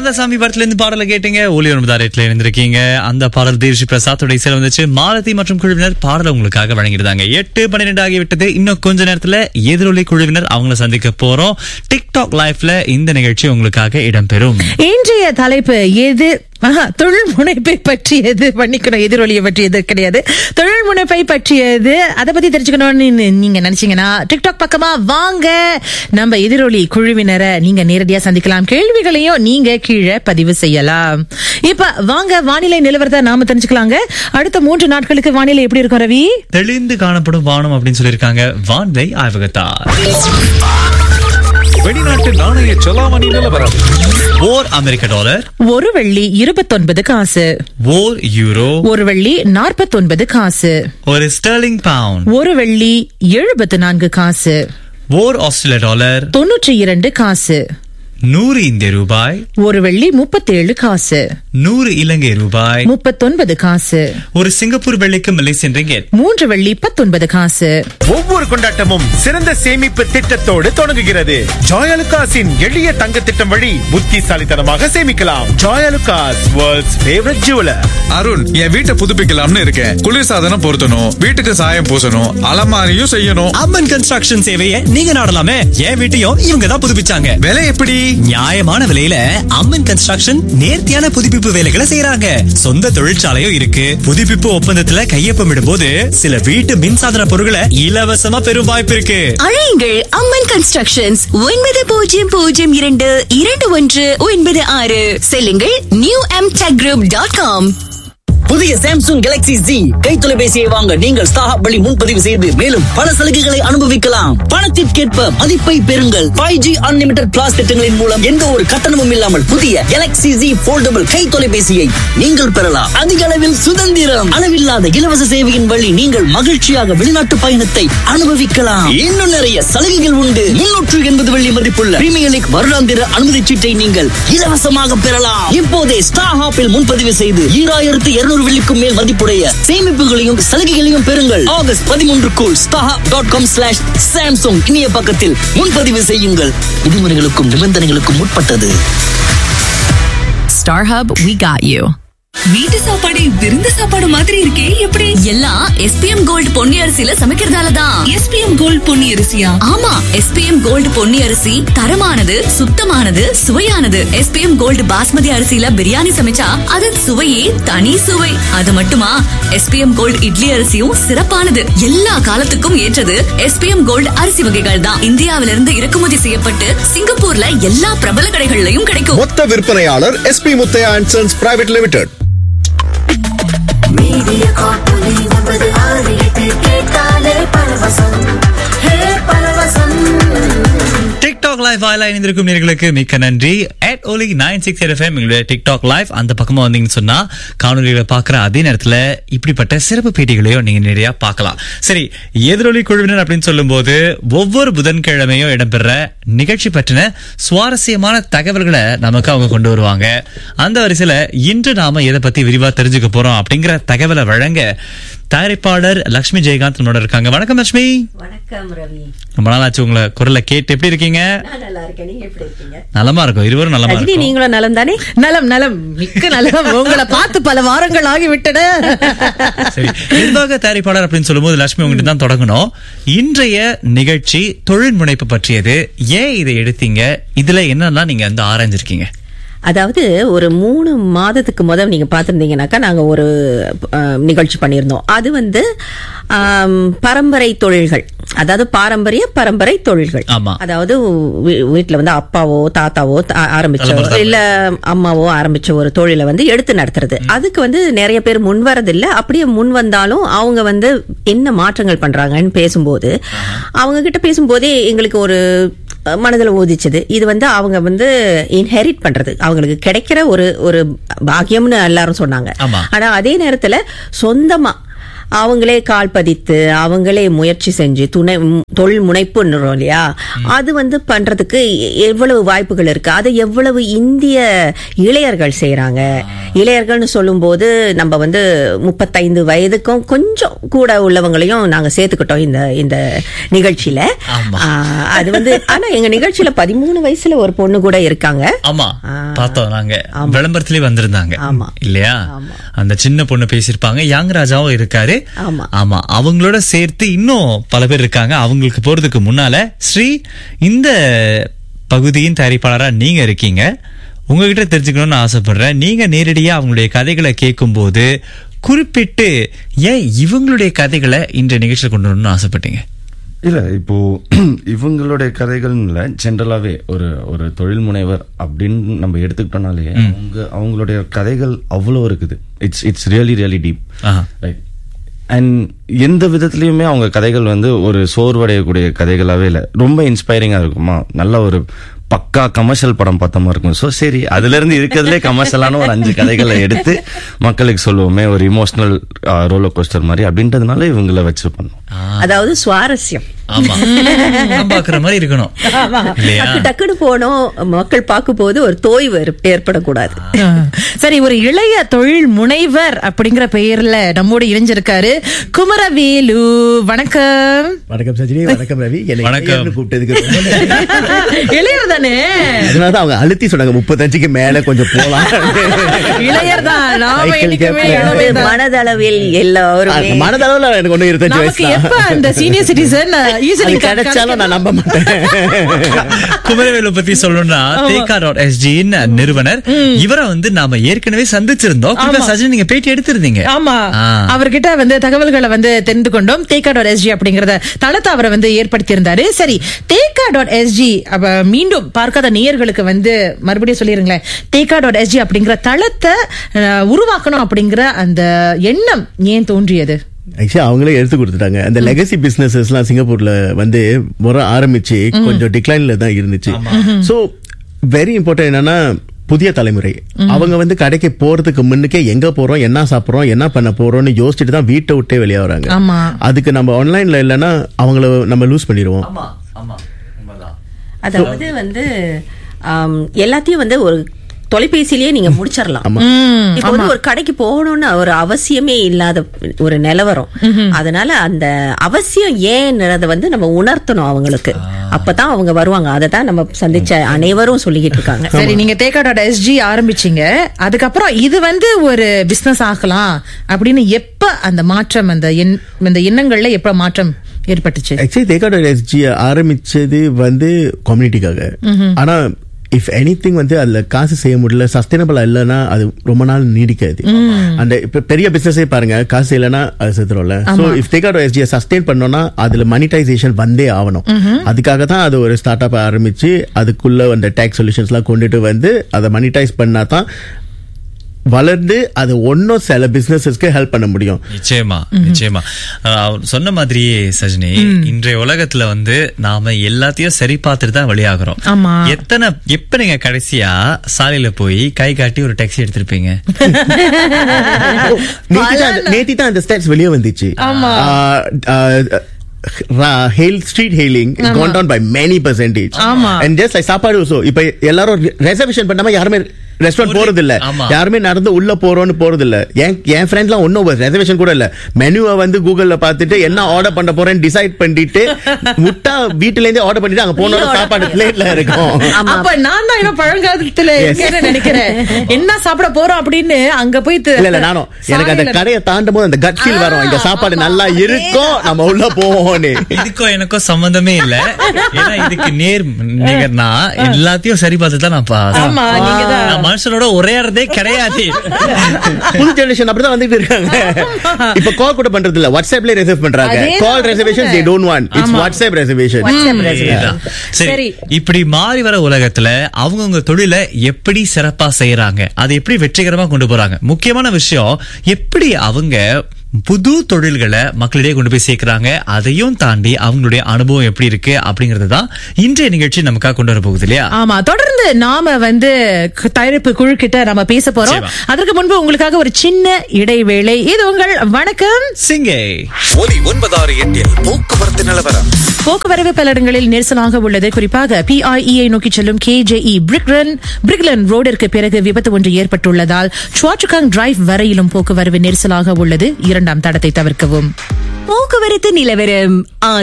கந்தசாமி படத்துல இருந்து பாடலை கேட்டீங்க ஒலி ஒன்பதாயிரத்துல இருந்திருக்கீங்க அந்த பாடல் தீர்ஷி பிரசாத்தோட இசையில வந்துச்சு மாலதி மற்றும் குழுவினர் பாடலை உங்களுக்காக வழங்கியிருந்தாங்க எட்டு பன்னிரெண்டு ஆகிவிட்டது இன்னும் கொஞ்ச நேரத்துல எதிரொலி குழுவினர் அவங்கள சந்திக்க போறோம் டிக்டாக் லைஃப்ல இந்த நிகழ்ச்சி உங்களுக்காக இடம்பெறும் இன்றைய தலைப்பு எது ஆஹா, தொழில் முனைப்பை பற்றியது பண்ணிக்கணும் எதிரொலியை பற்றியது கிடையாது தொழில் முனைப்பை பற்றியது அதை பத்தி தெரிஞ்சுக்கணும்னு நீ- நீங்க நினைச்சீங்கன்னா டிக்டாக் பக்கமா வாங்க நம்ம எதிரொலி குழுவினரை நீங்க நேரடியா சந்திக்கலாம் கேள்விகளையும் நீங்க கீழே பதிவு செய்யலாம் இப்ப வாங்க வானிலை நிலவரத்தை நாம தெரிஞ்சுக்கலாங்க அடுத்த மூன்று நாட்களுக்கு வானிலை எப்படி இருக்கும் ரவி தெளிந்து காணப்படும் வானம் அப்படின்னு சொல்லியிருக்காங்க வான்வை ஆய்வகத்தார் வெளிநாட்டு நாணய செலாவணி நிலவரம் ஓர் அமெரிக்க டாலர் ஒரு வெள்ளி இருபத்தொன்பது காசு ஓர் யூரோ ஒரு வெள்ளி நாற்பத்தொன்பது காசு ஒரு ஸ்டெர்லிங் பவுண்ட் ஒரு வெள்ளி எழுபத்து நான்கு காசு ஓர் ஆஸ்திரேலிய டாலர் தொன்னூற்றி இரண்டு காசு நூறு இந்திய ரூபாய் ஒரு வெள்ளி முப்பத்தேழு காசு நூறு இலங்கை ரூபாய் முப்பத்தொன்பது காசு ஒரு சிங்கப்பூர் வெள்ளிக்கு மலேசியன் ரிங்கெட் மூன்று வெள்ளி பத்தொன்பது காசு ஒவ்வொரு கொண்டாட்டமும் சிறந்த சேமிப்பு திட்டத்தோடு தொடங்குகிறது ஜாயலுகாஸின் எளிய தங்க திட்டம் வழி புத்திசாலித்தனமாக சேமிக்கலாம் Joyalukkas world's favourite jeweller Arun என் வீட்டை புதுப்பிக்கலாம்னு இருக்கேன் குளிர்சாதனம் பொருத்தணும் வீட்டுக்கு சாயம் பூசணும் அலமாரியும் செய்யணும் அம்மன் கன்ஸ்ட்ரக்ஷன் சேவையை நீங்க நாடலாமே என் வீட்டையும் இவங்க தான் புதுப்பிச்சாங்க விலை எப்படி நியாயமான விலையில அம்மன் கன்ஸ்ட்ரக்ஷன் நேர்த்தியான புதுப்பிப்பு வேலைகளை செய்யறாங்க சொந்த தொழிற்சாலையும் இருக்கு புதுப்பிப்பு ஒப்பந்தத்துல கையொப்பமிடும் போது சில வீட்டு மின்சாதன பொருட்களை இலவசமா பெறும் வாய்ப்பு இருக்கு அழையுங்கள் அம்மன் கன்ஸ்ட்ரக்ஷன்ஸ் ஒன்பது பூஜ்ஜியம் பூஜ்ஜியம் இரண்டு இரண்டு ஒன்று ஒன்பது ஆறு செல்லுங்கள் new M tech group dot com புதிய சாம்சங் கேலக்ஸி Z கை தொலைபேசியை வாங்க நீங்கள் ஸ்டாஹப் வழி முன்பதிவு செய்து மேலும் பல சலுகைகளை அனுபவிக்கலாம் பணத்திற்கேற்ப மதிப்பை பெறுங்கள் ஃபைவ் ஜி அன்லிமிடெட் பிளாஸ் திட்டங்களின் மூலம் எந்த ஒரு கட்டணமும் இல்லாமல் புதிய கேலக்ஸி Z போல்டபிள் கை தொலைபேசியை நீங்கள் பெறலாம் அதிக அளவில் சுதந்திரம் அளவில்லாத இலவச சேவையின் வழி நீங்கள் மகிழ்ச்சியாக வெளிநாட்டு பயணத்தை அனுபவிக்கலாம் இன்னும் நிறைய சலுகைகள் உண்டு முன்னூற்று எண்பது வெள்ளி மதிப்புள்ள பிரீமியர் லீக் வருடாந்திர அனுமதி சீட்டை நீங்கள் இலவசமாக பெறலாம் இப்போதே ஸ்டார் ஹாப்பில் முன்பதிவு செய்து ஈராயிரத்து இருநூறு வெள்ளிக்கும் மேல் மதிப்புடைய சேமிப்புகளையும் சலுகைகளையும் பெறுங்கள் ஆகஸ்ட் பதிமூன்றுக்குள் star dot com slash Samsung இணைய பக்கத்தில் முன்பதிவு செய்யுங்கள் விதிமுறைகளுக்கும் நிபந்தனைகளுக்கும் உட்பட்டது Starhub, we got you. வீட்டு சாப்பாடு விருந்து சாப்பாடு மாதிரி இருக்கே எப்படி எல்லாம் எஸ்பிஎம் கோல்டு பொன்னி அரிசியில சமைக்கிறதால தான் எஸ்பிஎம் கோல்ட் பொன்னி அரிசியா ஆமா எஸ்பிஎம் கோல்டு பொன்னி அரிசி தரமானது சுத்தமானது சுவையானது எஸ்பிஎம் கோல்டு பாஸ்மதி அரிசியில பிரியாணி சமைச்சா அது சுவையே தனி சுவை அது மட்டுமா எஸ்பிஎம் கோல்டு இட்லி அரிசியும் சிறப்பானது எல்லா காலத்துக்கும் ஏற்றது எஸ்பிஎம் கோல்டு அரிசி வகைகள் தான் இந்தியாவிலிருந்து இறக்குமதி செய்யப்பட்டு சிங்கப்பூர்ல எல்லா பிரபல கடைகள்லயும் கிடைக்கும் மொத்த விற்பனையாளர் SP Muthiah and sons private limited TikTok live வாயிலா இணைந்திருக்கும் நேர்களுக்கு மிக்க நன்றி at Oli nine six FM எங்களுடைய டிக்டாக் லைவ் அந்த பக்கமா வந்தீங்கன்னு சொன்னா காணொலிகளை பார்க்குற அதே நேரத்துல இப்படிப்பட்ட சிறப்பு பேட்டிகளையும் நீங்க நிறைய பார்க்கலாம் சரி எதிரொலி குழுவினர் அப்படின்னு சொல்லும்போது ஒவ்வொரு புதன்கிழமையும் இடம்பெற நிகழ்ச்சி பற்றின சுவாரஸ்யமான தகவல்களை நமக்கு அவங்க கொண்டு வருவாங்க அந்த வரிசையில இன்று நாம எதை பத்தி விரிவா தெரிஞ்சுக்க போறோம் அப்படிங்கிற தகவலை வழங்க தயாரிப்பாளர் லட்சுமி ஜெயகாந்த் நம்மளோட இருக்காங்க வணக்கம் லட்சுமி வணக்கம் ரவி ரொம்ப நாள் ஆச்சு உங்களை குரலை கேட்டு எப்படி இருக்கீங்க நான் நல்லா இருக்கேன் நீங்க எப்படி இருக்கீங்க நலமா இருக்கும் இருவரும் நலமா ரஜினி இருக்கும் நீங்களும் நலம் தானே நலம் நலம் மிக்க நலம் உங்களை பார்த்து பல வாரங்கள் ஆகிவிட்டன சரி நிர்வாக தயாரிப்பாளர் அப்படின்னு சொல்லும்போது லட்சுமி உங்ககிட்ட தான் தொடங்கணும் இன்றைய நிகழ்ச்சி தொழில் முனைப்பு பற்றியது ஏன் இதை எடுத்தீங்க இதுல என்னெல்லாம் நீங்க வந்து ஆராய்ஞ்சிருக்கீங்க அதாவது ஒரு மூணு மாதத்துக்கு முதல் நீங்க பாத்திருந்தீங்கன்னாக்கா நாங்க ஒரு அஹ், நிகழ்ச்சி பண்ணியிருந்தோம் அது வந்து ஆம், பரம்பரை தொழில்கள் அதாவது பாரம்பரிய பரம்பரை தொழில்கள் ஆமா. அதாவது வீ- வீட்டுல வந்து அப்பாவோ தாத்தாவோ த- ஆரம்பிச்ச தலைமுறை தலைமுறை. இல்ல அம்மாவோ ஆரம்பிச்ச ஒரு தொழிலை வந்து எடுத்து நடத்துறது அதுக்கு வந்து நிறைய பேர் முன் வரதில்ல அப்படியே முன் வந்தாலும் அவங்க வந்து என்ன மாற்றங்கள் பண்றாங்கன்னு பேசும்போது அவங்க கிட்ட பேசும்போதே எங்களுக்கு ஒரு அஹ், மனதுல ஊதிச்சது இது வந்து அவங்க வந்து இன்ஹெரிட் பண்றது அவங்களுக்கு கிடைக்கிற ஒரு ஒரு பாக்கியம்னு எல்லாரும் சொன்னாங்க ஆமா. ஆனா அதே நேரத்துல சொந்தமா அவங்களே கால் பதித்து அவங்களே முயற்சி செஞ்சு துணை ம், தொழில் முனைப்புன்றோம் இல்லையா அது வந்து பண்றதுக்கு எ- எவ்வளவு வாய்ப்புகள் இருக்கு அதை எவ்வளவு இந்திய இளையர்கள் செய்யறாங்க இளையர்கள்னு சொல்லும்போது நம்ம வந்து முப்பத்தைந்து வயதுக்கும் கொஞ்சம் கூட உள்ளவங்களையும் நாங்க சேர்த்துக்கிட்டோம் இந்த இந்த நிகழ்ச்சியில ஆமா. ஆ, அது வந்து ஆனா எங்க நிகழ்ச்சியில பதிமூணு வயசுல ஒரு பொண்ணு கூட இருக்காங்க ஆமா ஆ. பார்த்தோம் நாங்க ஆமா. விளம்பரத்திலே வந்திருந்தாங்க ஆமா. இல்லையா ஆமா. அந்த சின்ன பொண்ணு பேசியிருப்பாங்க யங் ராஜாவும் இருக்காரு ஆமா. ஆமா அவங்களோட சேர்த்து இன்னும் பல பேர் இருக்காங்க அவங்களுக்கு போறதுக்கு முன்னால ஸ்ரீ இந்த பகுதியின் தயாரிப்பாளரா நீங்க இருக்கீங்க உங்ககிட்ட தெரிஞ்சுக்கணும்னு ஆசைப்படுறேன் நீங்க நேரடியா அவங்களுடைய கதைகளை கேட்கும்போது குறிப்பிட்டு ஏன் இவங்களுடைய கதைகளை இன்றைய நிகழ்ச்சியில் கொண்டு வரணும்னு ஆசைப்பட்டீங்க இல்ல இப்போ இவங்களுடைய கதைகள் இல்ல ஜென்ரலாவே ஒரு ஒரு தொழில் முனைவர் அப்படின்னு நம்ம எடுத்துக்கிட்டோம்னாலே அவங்க அவங்களுடைய கதைகள் அவ்வளோ இருக்குது it's it's really really deep ஆஹா. லைக் அண்ட் எந்த விதத்துலயுமே அவங்க கதைகள் வந்து ஒரு சோர்வடையக்கூடிய கதைகளாவே இல்லை ரொம்ப இன்ஸ்பைரிங்கா இருக்குமா நல்ல ஒரு பக்கா கமர்ஷியல் படம் பார்த்த மாதிரி இருக்கும் ஸோ சரி அதுல இருந்து இருக்கிறதுலே கமர்ஷியலான ஒரு அஞ்சு கதைகளை எடுத்து மக்களுக்கு சொல்லுவோமே ஒரு இமோஷனல் ரோலர் கோஸ்டர் மாதிரி அப்படின்றதுனால இவங்கள வச்சு பண்ணோம் அதாவது சுவாரஸ்யம் ஆமா படம் பாக்குற மாதிரி இருக்கணும் இல்லையா டக்கு டக்குன்னு போனோம் மக்கள் பார்க்கும் போது ஒரு தோய்வு ஏற்ப- ஏற்படக்கூடாது ஆ. சரி ஒரு இளைய தொழில் முனைவர் அப்படிங்கிற பெயர்ல நம்மோடு இணைஞ்சிருக்காரு குமரவேலு வணக்கம் வணக்கம் சஜினி வணக்கம் ரவி என்னை வணக்கம். இளையர்னு கூப்பிட்டதுக்கு ரொம்ப நன்றி. இளையர் தானே அதனாலதான் அவங்க அழுத்தி சொன்னாங்க முப்பத்தஞ்சுக்கு மேல கொஞ்சம் போலாம் இளையர் தான் நாம சைக்கிள் என்னைக்குமே கேப்ல. இளமை தான். மனதளவில் எல்லாருமே மனதளவுல எனக்கு ஒண்ணு இருபத்தஞ்சு நமக்கு வயசு எப்ப அந்த சீனியர் சிட்டிசன் அது கிடைச்சாலும் நான் நம்ப மாட்டேன் குமரவேலு பத்தி சொல்லணும்னா தேக்கா டாட் எஸ்ஜியின் நிறுவனர் இவரை வந்து நாம ஏற்கனவே சந்திச்சிருந்தோம் இப்ப சஜினி நீங்க பேட்டி எடுத்திருந்தீங்க ஆமா ஆ. அவர்கிட்ட வந்து தகவல்களை வந்து தெரிந்து கொண்டோம் தேக்கா டாட் எஸ்ஜி அப்படிங்கறத தளத்தை அவரை வந்து ஏற்படுத்தி இருந்தாரு சரி தேக்கா டாட் எஸ்ஜி மீண்டும் பார்க்காத நேயர்களுக்கு வந்து மறுபடியும் சொல்லிருங்களேன் தேக்கா டாட் எஸ்ஜி அப்படிங்கிற தளத்தை அஹ், உருவாக்கணும் அப்படிங்கிற அந்த எண்ணம் ஏன் தோன்றியது ஆக்சுவலி அவங்களே எடுத்து கொடுத்துட்டாங்க அந்த லெகசி பிசினஸஸ் எல்லாம் சிங்கப்பூர்ல வந்து முறை ஆரம்பிச்சு கொஞ்சம் டிக்ளைன்ல தான் இருந்துச்சு சோ வெரி இம்பார்ட்டன்ட் என்னன்னா புதிய தலைமுறை அவங்க வந்து கடைக்கு போறதுக்கு முன்னுக்கே எங்க போறோம் என்ன சாப்பிடுறோம் என்ன பண்ண போறோம்னு யோசிச்சுட்டு தான் வீட்டை விட்டே வெளியே வராங்க ஆமா. அதுக்கு நம்ம ஆன்லைன்ல இல்லைன்னா அவங்கள நம்ம லூஸ் பண்ணிடுவோம் ஆமா ஆமா உண்மைதான் அதாவது வந்து ஆம், எல்லாத்தையும் வந்து ஒரு தொலைபேசியிலேயே நீங்க முடிச்சிடலாம் இப்போ வந்து ஒரு கடைக்கு போகணும்னு ஒரு அவசியமே இல்லாத ஒரு நிலவரம் அதனால அந்த அவசியம் ஏன்றத வந்து நம்ம உணர்த்தணும் அவங்களுக்கு அப்பதான் அவங்க வருவாங்க அதை தான் நம்ம சந்திச்ச அனைவரும் சொல்லிக்கிட்டு இருக்காங்க சரி நீங்க தேக்கா டாட் எஸ்ஜி ஆரம்பிச்சீங்க அதுக்கப்புறம் இது வந்து ஒரு பிசினஸ் ஆகலாம் அப்படின்னு எப்ப அந்த மாற்றம் அந்த எண்- அந்த எண்ணங்கள்ல எப்ப மாற்றம் ஏற்பட்டுச்சு ஆக்சுவலி தேக்காட எஸ்ஜி ஆரம்பிச்சது வந்து கம்யூனிட்டிக்காக ஆனா இஃப் எனி திங் வந்து அதுல காசு செய்ய முடியல சஸ்டைனபிளா இல்லைன்னா அது ரொம்ப நாள் நீடிக்காது அந்த இப்ப பெரிய பிசினஸே பாருங்க காசு இல்லைன்னா அது செத்துரும்ல சோ இஃப் தேக்காட எஸ்ஜியை சஸ்டைன் பண்ணோம்னா அதுல மனிட்டைசேஷன் வந்தே ஆகணும் அதுக்காக தான் அது ஒரு ஸ்டார்ட் அப் ஆரம்பிச்சு அதுக்குள்ள அந்த டேக்ஸ் சொல்யூஷன்ஸ் எல்லாம் கொண்டுட்டு வந்து அதை மனிட்டைஸ் பண்ணா தான் வளர்ந்து அது ஒன்னும் சில பிசினஸஸ்க்கு ஹெல்ப் பண்ண முடியும் நிச்சயமா நிச்சயமா அஹ் அவர் சொன்ன மாதிரியே சஜினி இன்றைய உலகத்துல வந்து நாம எல்லாத்தையும் சரி பார்த்துட்டு தான் வெளியாகிறோம் ஆமா. எத்தனை எப்ப நீங்க கடைசியா சாலையில போய் கை காட்டி ஒரு டாக்ஸி எடுத்திருப்பீங்க நேத்தி தான் அந்த- நேத்தி தான் அந்த ஸ்டாட்ஸ் வெளியே வந்துச்சு hail street hailing gone down by many percentage ஆமா. and just like சாப்பாடு also இப்ப எல்லாரும் ரெசர்வேஷன் பண்ணாம யாருமே ரெஸ்டாரண்ட் போறது இல்ல ஆமா. யாருமே நடந்து உள்ள போறோம்னு போறது இல்ல என் என் ஃப்ரெண்ட்லாம் ஒன்னும் ரெசர்வேஷன் கூட இல்ல மெனுவை வந்து கூகுள்ல பார்த்துட்டு என்ன ஆர்டர் பண்ண போறேன்னு டிசைட் பண்ணிட்டு முட்டா வீட்டுல இருந்தே ஆர்டர் பண்ணிட்டு அங்க போனோட சாப்பாடு பிளேட்ல இருக்கும் ஆமா அப்ப நான் தான் இன்னும் பழங்காலத்துல Yes. இருக்கேன்னு நினைக்கிறேன் என்ன சாப்பிட போறோம் அப்படின்னு அங்க போய் தி- இல்ல இல்ல நானும் எனக்கு அந்த சாலையில- கடையை தாண்டும் போது அந்த கட் ஃபீல் வரும் இங்க சாப்பாடு நல்லா இருக்கும் நம்ம உள்ள போவோம்னு இதுக்கும் எனக்கும் சம்பந்தமே இல்ல ஏன்னா இதுக்கு நேர் நிகர்னா எல்லாத்தையும் சரி பார்த்து தான் நான் பா- ஆமா நீங்க தான் நான் மனுஷனோட உரையாடுறதே கிடையாது புது ஜெனரேஷன் அப்படிதான் வந்துட்டு இருக்காங்க இப்ப கால் கூட பண்றது இல்ல வாட்ஸ்அப்ல ரிசர்வ் பண்றாங்க அதேதான் கால் reservation they don't want it's ஆமா. வாட்ஸ்அப் ரெசர்வேஷன் இதேதான். சரி சரி. இப்படி மாறி வர உலகத்துல அவங்கவுங்க தொழிலை எப்படி சிறப்பா செய்யறாங்க அதை எப்படி வெற்றிகரமா கொண்டு போறாங்க முக்கியமான விஷயம் எப்படி அவங்க புது தொழில்களை மக்களிடையே கொண்டு போய் சேர்க்கிறாங்க அதையும் தாண்டி அவங்களுடைய அனுபவம் எப்படி இருக்கு அப்படிங்கறது தான் இன்றைய நிகழ்ச்சி நமக்காக கொண்டு வர போகுது இல்லையா ஆமா தொடர்ந்து நாம வந்து க- தயாரிப்பு குழு கிட்ட நாம பேச போறோம் நிச்சயமா. அதற்கு முன்பு உங்களுக்காக ஒரு சின்ன இடைவேளை இது உங்கள் வணக்கம் சிங்கை ஒலி ஒன்பதாறு எட்டில் போக்குவரத்து நிலவரம் போக்குவரவு பல இடங்களில் நெரிசலாக உள்ளது குறிப்பாக பிஐஇஐ நோக்கி செல்லும் கேஜேஇ பிரிக்ரன் பிரிக்லன் ரோடிற்கு பிறகு விபத்து ஒன்று ஏற்பட்டுள்ளதால் சுவாச்சுகாங் டிரைவ் வரையிலும் போக்குவரவு நெரிசலாக உள்ளது இரண்டாம் தடத்தை தவிர்க்கவும் போக்குவரத்து நிலவரம்